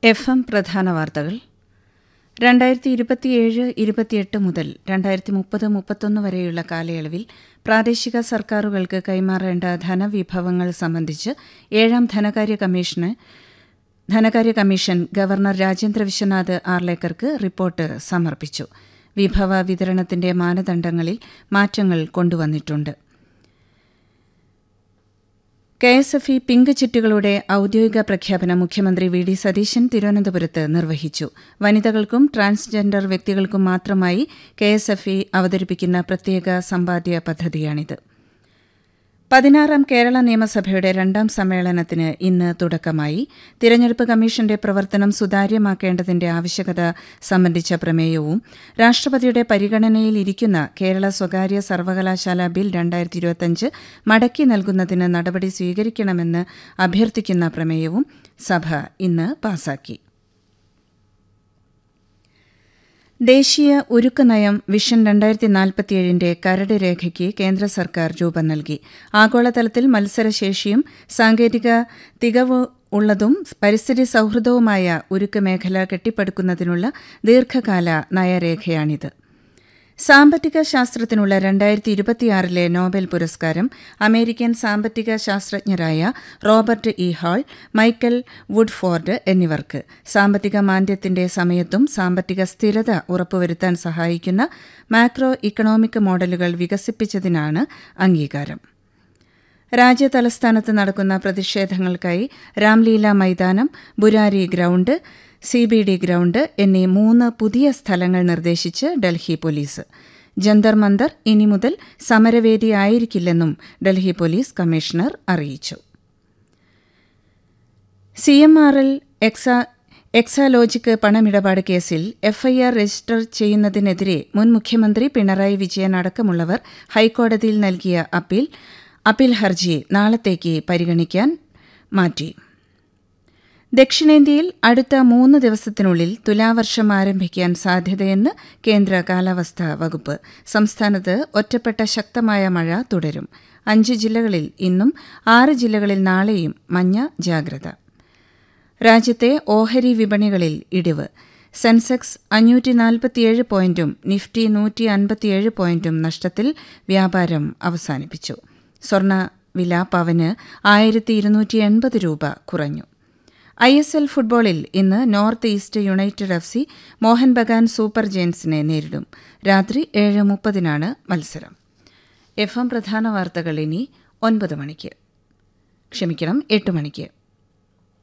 F M പ്രധാന വാർത്തകൾ രണ്ടായിരത്തി ഇരുപത്തിയേഴ് ഇരുപത്തിയെട്ട് മുതൽ രണ്ടായിരത്തി മുപ്പത് മുപ്പത്തൊന്ന് വരെയുള്ള കാലയളവിൽ പ്രാദേശിക സർക്കാരുകൾക്ക് കൈമാറേണ്ട ധനവിഭവങ്ങൾ സംബന്ധിച്ച് ഏഴാം ധനകാര്യ കമ്മീഷന് ധനകാര്യ കമ്മീഷൻ ഗവർണർ രാജേന്ദ്ര വിശ്വനാഥ് ആർലേക്കർക്ക് റിപ്പോർട്ട് സമർപ്പിച്ചു വിഭവ വിതരണത്തിന്റെ മാനദണ്ഡങ്ങളിൽ മാറ്റങ്ങൾ കൊണ്ടുവന്നിട്ടുണ്ട് K S F E pink ചിറ്റുകളുടെ ഔദ്യോഗിക പ്രഖ്യാപനം മുഖ്യമന്ത്രി വി ഡി സതീശൻ തിരുവനന്തപുരത്ത് നിർവഹിച്ചു വനിതകൾക്കും ട്രാൻസ്ജെൻഡർ വ്യക്തികൾക്കും മാത്രമായി കെ എസ് എഫ് ഇ അവതരിപ്പിക്കുന്ന പ്രത്യേക സമ്പാദ്യ പദ്ധതിയാണിത് പതിനാറാം കേരള നിയമസഭയുടെ രണ്ടാം സമ്മേളനത്തിന് ഇന്ന് തുടക്കമായി തിരഞ്ഞെടുപ്പ് കമ്മീഷന്റെ പ്രവർത്തനം സുതാര്യമാക്കേണ്ടതിന്റെ ആവശ്യകത സംബന്ധിച്ച പ്രമേയവും രാഷ്ട്രപതിയുടെ പരിഗണനയിലിരിക്കുന്ന കേരള സ്വകാര്യ സർവകലാശാല ബിൽ രണ്ടായിരത്തി ഇരുപത്തിയഞ്ച് മടക്കി നൽകുന്നതിന് നടപടി സ്വീകരിക്കണമെന്ന് അഭ്യർത്ഥിക്കുന്ന പ്രമേയവും സഭ ഇന്ന് പാസാക്കി ദേശീയ ഉരുക്ക് നയം വിഷൻ രണ്ടായിരത്തി നാൽപ്പത്തിയേഴിന്റെ കരട് രേഖയ്ക്ക് കേന്ദ്ര സർക്കാർ രൂപം നൽകി ആഗോളതലത്തിൽ മത്സരശേഷിയും സാങ്കേതിക തികവ് ഉള്ളതും പരിസ്ഥിതി സൌഹൃദവുമായ ഉരുക്ക് മേഖല കെട്ടിപ്പടുക്കുന്നതിനുള്ള ദീർഘകാല നയരേഖയാണിത് സാമ്പത്തിക ശാസ്ത്രത്തിനുള്ള രണ്ടായിരത്തി ഇരുപത്തിയാറിലെ നോബൽ പുരസ്കാരം അമേരിക്കൻ സാമ്പത്തിക ശാസ്ത്രജ്ഞരായ Robert E Hall Michael Woodford എന്നിവർക്ക് സാമ്പത്തിക മാന്ദ്യത്തിന്റെ സമയത്തും സാമ്പത്തിക സ്ഥിരത ഉറപ്പുവരുത്താൻ സഹായിക്കുന്ന മാക്രോ ഇക്കണോമിക് മോഡലുകൾ വികസിപ്പിച്ചതിനാണ് അംഗീകാരം രാജ്യതലസ്ഥാനത്ത് നടക്കുന്ന പ്രതിഷേധങ്ങൾക്കായി രാംലീല മൈതാനം Burari ground C B D ground എന്നീ മൂന്ന് പുതിയ സ്ഥലങ്ങൾ നിർദ്ദേശിച്ച് ഡൽഹി പോലീസ് ജന്തർ മന്ദർ ഇനി മുതൽ സമരവേദിയായിരിക്കില്ലെന്നും ഡൽഹി പോലീസ് കമ്മീഷണർ അറിയിച്ചു സി എം ആർ എൽ എക്സ എക്സാലോജിക് പണമിടപാട് കേസിൽ എഫ്ഐആർ രജിസ്റ്റർ ചെയ്യുന്നതിനെതിരെ മുൻ മുഖ്യമന്ത്രി പിണറായി വിജയൻ അടക്കമുള്ളവർ ഹൈക്കോടതിയിൽ നൽകിയ അപ്പീൽ അപ്പീൽ ഹർജി നാളത്തേക്ക് പരിഗണിക്കാൻ മാറ്റി ദക്ഷിണേന്ത്യയിൽ അടുത്ത മൂന്ന് ദിവസത്തിനുള്ളിൽ തുലാവർഷം ആരംഭിക്കാൻ സാധ്യതയെന്ന് കേന്ദ്ര കാലാവസ്ഥാ വകുപ്പ് സംസ്ഥാനത്ത് ഒറ്റപ്പെട്ട ശക്തമായ മഴ തുടരും അഞ്ച് ജില്ലകളിൽ ഇന്നും ആറ് ജില്ലകളിൽ നാളെയും മഞ്ഞ ജാഗ്രത രാജ്യത്തെ ഓഹരി വിപണികളിൽ ഇടിവ് സെൻസെക്സ് അഞ്ഞൂറ്റി നാൽപ്പത്തിയേഴ് പോയിന്റും നിഫ്റ്റി നൂറ്റി അൻപത്തിയേഴ് പോയിന്റും നഷ്ടത്തിൽ വ്യാപാരം അവസാനിപ്പിച്ചു സ്വർണ്ണ വില പവന് ആയിരത്തി ഇരുന്നൂറ്റി എൺപത് രൂപ കുറഞ്ഞു ഐ എസ് എൽ ഫുട്ബോളിൽ ഇന്ന് north east united F C Mohun Bagan super ജെയിൻസിനെ നേരിടും രാത്രി ഏഴ് മുപ്പതിനാണ് മത്സരം എഫ് എം പ്രധാന വാർത്തകൾ ഇനി ഒൻപത് മണിക്ക് ക്ഷമിക്കണം എട്ട് മണിക്ക്